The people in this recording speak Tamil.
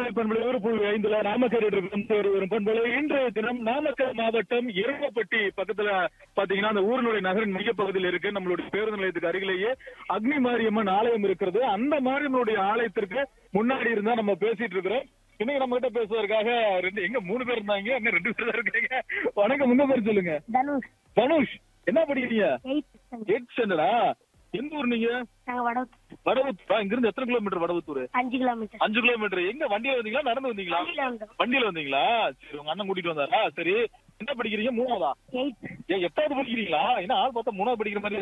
பண்பலை ஒரு புள்ளி ஐந்துல நாமக்கல் இருக்கும் ஒரு ஒரு பண்பலை இன்றைய தினம் நாமக்கல் மாவட்டம் எருமப்பட்டி பக்கத்துல பாத்தீங்கன்னா அந்த ஊரினுடைய நகரின் மைய பகுதியில் இருக்கு நம்மளுடைய பேருந்து நிலையத்துக்கு அருகிலேயே அக்னி மாரியம்மன் ஆலயம் இருக்கிறது அந்த மாரியம்மனுடைய ஆலயத்திற்கு முன்னாடி இருந்தா நம்ம பேசிட்டு இருக்கிறோம் இன்னைக்கு நம்ம கிட்ட பேசுவதற்காக ரெண்டு எங்க மூணு பேர் இருந்தாங்க என்ன ரெண்டு பேர் தான் இருக்கீங்க வணக்கம் உங்க பேர் சொல்லுங்க தனுஷ் தனுஷ் என்ன படிக்கிறீங்க எயிட் எயிட் ஸ்டாண்டர்டா எந்த ஊர் நீங்க நாங்க வட வடவுத்தூரா இங்க இருந்து எத்தனை கிலோமீட்டர் வடவுத்தூர் அஞ்சு கிலோமீட்டர் அஞ்சு கிலோமீட்டர் எங்க வண்டியில வந்தீங்களா நடந்து வந்தீங்களா வண்டியில வந்தோம் வண்டியில வந்தீங்களா சரி உங்க அண்ணன் கூட்டிட்டு வந்தாரா சரி என்ன படிக்கிறீங்க மூணாவதா எயிட் ஏன் எட்டாவது படிக்கிறீங்களா என்ன ஆள் பார்த்தா மூணாவது படிக்கிற மாதிரி